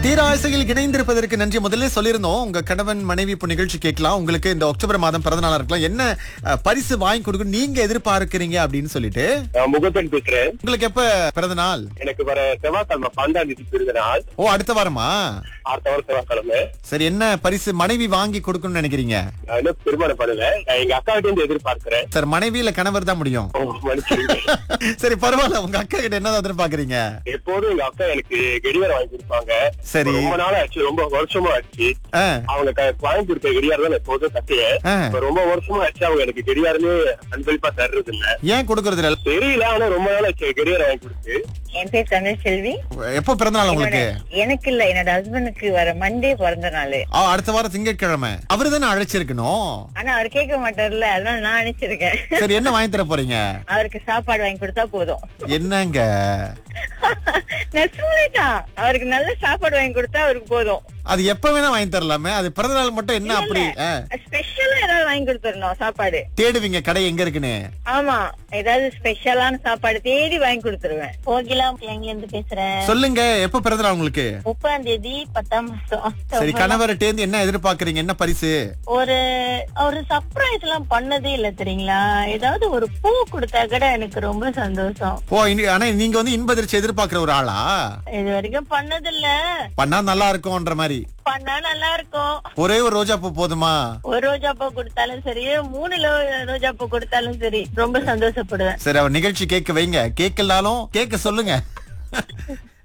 தீராசையில் இணைந்திருப்பதற்கு நன்றி முதல்ல சொல்லியிருந்தோம் உங்க கணவன் மனைவி இப்போ நிகழ்ச்சி கேட்கலாம் உங்களுக்கு இந்த அக்டோபர் மாதம் பிறந்த நாளா இருக்கலாம் என்ன அஹ், பரிசு வாங்கி கொடுக்க நீங்க எதிர்பார்க்கறீங்க அப்படின்னு சொல்லிட்டு நான் முகத்தன் பேசுறேன் உங்களுக்கு எப்ப பிறந்த நாள் எனக்கு வர செவ்வாய்க்கிழமை பன்னெண்டாம் தேதி பிறந்த நாள் ஓ அடுத்த வாரமா அடுத்த வாரம் செவ்வாய்க்கிழமை சரி என்ன பரிசு மனைவி வாங்கி கொடுக்கணும்னு நினைக்கிறீங்க நான் இன்னும் திருமணம் பண்ணல நான் எங்க அக்கா கிட்ட இருந்து எதிர்பார்க்கிறேன் சார் மனைவி இல்ல கணவர் தான் முடியும் ஓ, மன்னிச்சிடுங்க. சரி பரவாயில்ல உங்க அக்கா கிட்ட என்ன எதிர்பார்க்கறீங்க எப்போதும் எங்க அக்கா எனக்கு கெடியாரம் வாங்கி கொடுப்பாங்க சரி. ரொம்ப நாள் ஆச்சு ரொம்ப வருஷமா ஆச்சு ஆ, அவங்க க- வாங்கி கொடுத்த கெடியாரம் தான் நான் எப்போதும் கட்டுவேன் ஆ. இப்ப ரொம்ப வருஷமா ஆச்சு அவங்க எனக்கு கெடியாரமே அன்பளிப்பா தர்றது இல்ல ஏன் கொடுக்கறது இல்ல தெரியல ஆனா ரொம்ப நாள் ஆச்சு கெடியாரம் வாங்கி கொடுத்து என் பேர் தமிழ்செல்வி எப்போ பிறந்த நாள் உங்களுக்கு எனக்கு இல்ல என்னோட ஹஸ்பண்டுக்கு வர மண்டே பிறந்த நாள் ஆ, அடுத்த வாரம் திங்கட்கிழமை அவரு தானே அழைச்சிருக்கணும் ஆனா அவர் கேட்க மாட்டார்ல அதனால நான் அனுப்பிச்சிருக்கேன் சரி என்ன வாங்கி தர போறீங்க அவருக்கு சாப்பாடு வாங்கி கொடுத்தா போதும் என்னங்க நான் சொல்லிட்டான் அவருக்கு நல்ல சாப்பாடு வாங்கி கொடுத்தா அவருக்கு போதும் அது எப்ப வேணா வாங்கி தரலாமே அது பிறந்த நாள் மட்டும் என்ன அப்படி ஆ, ஸ்பெஷலா ஏதாவது வாங்கி கொடுத்துடணும் சாப்பாடு தேடுவீங்க கடை எங்க இருக்குன்னு ஆமா ஏதாவது ஸ்பெஷலான சாப்பாடு தேடி வாங்கி கொடுத்துருவேன் கோகிலா எங்க இருந்து பேசுறேன் சொல்லுங்க எப்ப பிறந்த நாள் உங்களுக்கு முப்பதாம் தேதி பத்தாம் மாசம் சரி கணவர்கிட்ட இருந்து என்ன எதிர்பார்க்கறீங்க என்ன பரிசு ஒரு ஒரு சர்ப்ரைஸ் எல்லாம் பண்ணதே இல்ல தெரியுங்களா ஏதாவது ஒரு பூ கொடுத்தா கூட எனக்கு ரொம்ப சந்தோஷம் ஓ இனி- ஆனா நீங்க வந்து இன்பதிர்ச்சி எதிர்பார்க்கிற ஒரு ஆளா இது வரைக்கும் பண்ணது இல்ல பண்ணா நல்லா இருக்கும்ன்ற மாதிரி பண்ணா நல்லா இருக்கும் ஒரே ஒரு ரோஜா பூ போதுமா ஒரு ரோஜா பூ கொடுத்தாலும் சரி மூணு லோ- ரோஜா பூ கொடுத்தாலும் சரி ரொம்ப சந்தோஷப்படுவேன் சரி அவர் நிகழ்ச்சி கேட்க வைங்க கேட்கலாலும் கேட்க சொல்லுங்க